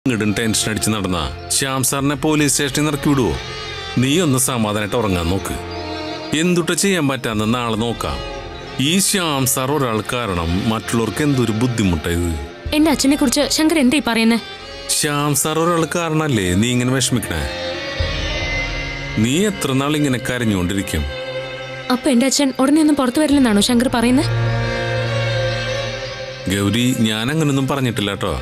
ഇങ്ങോട്ടും ടെൻഷൻ അടിച്ച് നടന്ന ശ്യാം സാറിനെ പോലീസ് സ്റ്റേഷനിൽ ഇറക്കി വിടുവോ നീ ഒന്ന് സമാധാനമായിട്ട് ഉറങ്ങാൻ നോക്ക് എന്തുട്ട ചെയ്യാൻ പറ്റാന്ന് നാളെ നോക്കാം ഈ ശ്യാം സാർ ഒരാൾ കാരണം മറ്റുള്ളവർക്ക് എന്തൊരു ബുദ്ധിമുട്ടായത് എന്റെ അച്ഛനെ കുറിച്ച് ശങ്കർ എന്തേ പറയുന്നേ ശ്യാം സാർ ഒരാൾ കാരണല്ലേ നീ ഇങ്ങനെ വിഷമിക്കണേ നീ എത്ര നാൾ ഇങ്ങനെ കരഞ്ഞുകൊണ്ടിരിക്കും അപ്പൊ എന്റെ അച്ഛൻ ഉടനെ ഒന്നും പുറത്തു വരില്ലെന്നാണോ ശങ്കർ പറയുന്നത് ഗൗരി ഞാൻ അങ്ങനൊന്നും പറഞ്ഞിട്ടില്ല കേട്ടോ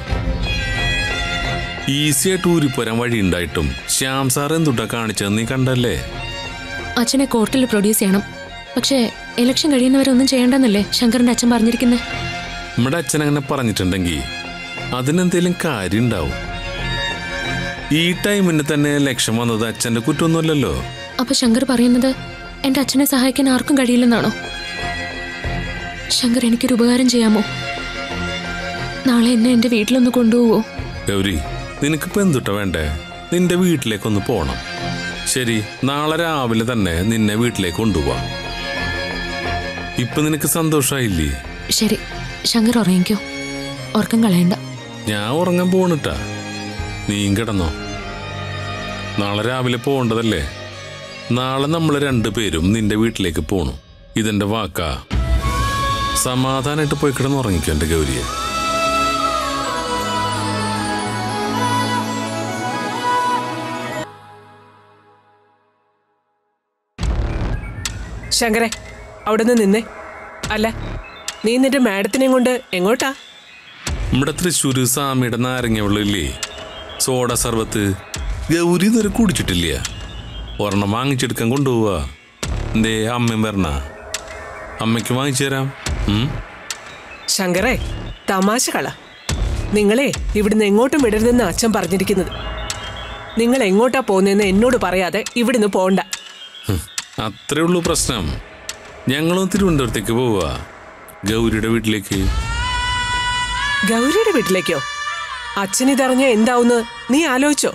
ഈസി ആയിട്ട് ഊരിപ്പോരാൻ വഴിയുണ്ടായിട്ടും ശ്യാം സാർ എന്തുട്ടാ കാണിച്ചത് നീ കണ്ടല്ലേ അച്ഛനെ കോർട്ടിൽ പ്രൊഡ്യൂസ് ചെയ്യണം പക്ഷേ ഇലക്ഷൻ കഴിയുന്നവരെ ഒന്നും ചെയ്യേണ്ടെന്നല്ലേ ശങ്കറിന്റെ അച്ഛൻ പറഞ്ഞിരിക്കുന്നത് നമ്മുടെ അച്ഛൻ അങ്ങനെ പറഞ്ഞിട്ടുണ്ടെങ്കിൽ അതിനെന്തേലും കാര്യം ഉണ്ടാവും ഈ ടൈമിന് തന്നെ ലക്ഷം വന്നത് അച്ഛന്റെ കുറ്റമൊന്നുമല്ലല്ലോ അപ്പൊ ശങ്കർ പറയുന്നത് എന്റെ അച്ഛനെ സഹായിക്കാൻ ആർക്കും കഴിയില്ലെന്നാണോ ശങ്കർ എനിക്കൊരു ഉപകാരം ചെയ്യാമോ നാളെ എന്നെ എന്റെ വീട്ടിലൊന്ന് കൊണ്ടുപോവോ ഗൗരി നിനക്കിപ്പോ എന്തുട്ടാ വേണ്ടേ നിന്റെ വീട്ടിലേക്കൊന്ന് പോണം ശരി നാളെ രാവിലെ തന്നെ നിന്നെ വീട്ടിലേക്ക് കൊണ്ടുപോവാം ഇപ്പൊ നിനക്ക് സന്തോഷായില്ലേ ശരി ശങ്കർ ഉറങ്ങിക്കോ ഉറക്കം കളയണ്ട ഞാൻ ഉറങ്ങാൻ പോണിട്ടാ നീയും കിടന്നോ നാളെ രാവിലെ പോകേണ്ടതല്ലേ നാളെ നമ്മൾ രണ്ടുപേരും നിന്റെ വീട്ടിലേക്ക് പോണു ഇതെന്റെ വാക്കാ സമാധാനായിട്ട് പോയി കിടന്ന് ഉറങ്ങിക്കോ എന്റെ ഗൗരിയെ ശങ്കരെ അവിടുന്ന് നിന്നേ അല്ല നീ നിന്റെ മാഡത്തിനെയും കൊണ്ട് എങ്ങോട്ടാ നമ്മുടെ തൃശ്ശൂര് സ്വാമിയുടെ നാരങ്ങ വെള്ളമില്ലേ സോഡ സർബത്ത് ഗൗരി ഇതുവരെ കുടിച്ചിട്ടില്ല ഒരെണ്ണം വാങ്ങിച്ചെടുക്കാൻ കൊണ്ടുപോവാ എന്തേ അമ്മയും വരണ അമ്മയ്ക്ക് വാങ്ങിച്ചു തരാം ഉം? ശങ്കരെ തമാശ കള നിങ്ങളെ ഇവിടുന്ന് എങ്ങോട്ടും വിടരുതെന്ന് അച്ഛൻ പറഞ്ഞിരിക്കുന്നത് നിങ്ങൾ എങ്ങോട്ടാ പോകുന്നതെന്ന് എന്നോട് പറയാതെ ഇവിടുന്ന് പോണ്ട ഹും, അത്രേ ഉള്ളൂ പ്രശ്നം ഞങ്ങളും തിരുവനന്തപുരത്തേക്ക് പോവുക ഗൗരിയുടെ വീട്ടിലേക്ക് ഗൗരിയുടെ വീട്ടിലേക്കോ അച്ഛൻ ഇതറിഞ്ഞ എന്താവുന്ന് നീ ആലോചിച്ചോ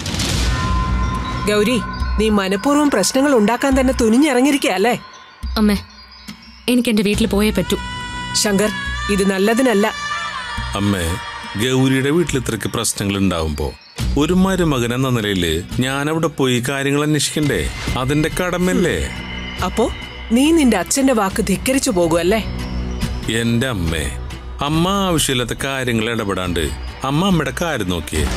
ഗൗരി നീ മനഃപൂർവ്വം പ്രശ്നങ്ങൾ ഉണ്ടാക്കാൻ തന്നെ തുനിഞ്ഞിറങ്ങിയിരിക്കുക അല്ലേ അമ്മേ എനിക്ക് എന്റെ വീട്ടിൽ പോയേ പറ്റൂ ശങ്കർ ഇത് നല്ലതിനല്ല അമ്മേ ഗൗരിയുടെ വീട്ടിൽ ഇത്രയ്ക്ക് പ്രശ്നങ്ങൾ ഉണ്ടാവുമ്പോ ഒരു മരുമകൻ എന്ന നിലയില് ഞാൻ അവിടെ പോയി കാര്യങ്ങൾ അന്വേഷിക്കണ്ടേ അതിന്റെ കടമല്ലേ അപ്പോ നീ നിന്റെ അച്ഛന്റെ വാക്ക് ധിക്കരിച്ചു പോകുമല്ലേ എന്റെ അമ്മേ അമ്മ ആവശ്യമില്ലാത്ത കാര്യങ്ങൾ ഇടപെടാണ്ട് അമ്മ അമ്മയുടെ കാര്യം നോക്കിയേ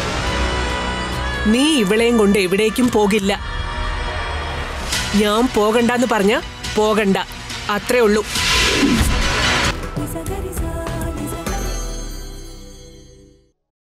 നീ ഇവളെയും കൊണ്ട് എവിടേക്കും പോകില്ല ഞാൻ പോകണ്ടെന്ന് പറഞ്ഞ പോകണ്ട അത്രേ ഉള്ളൂ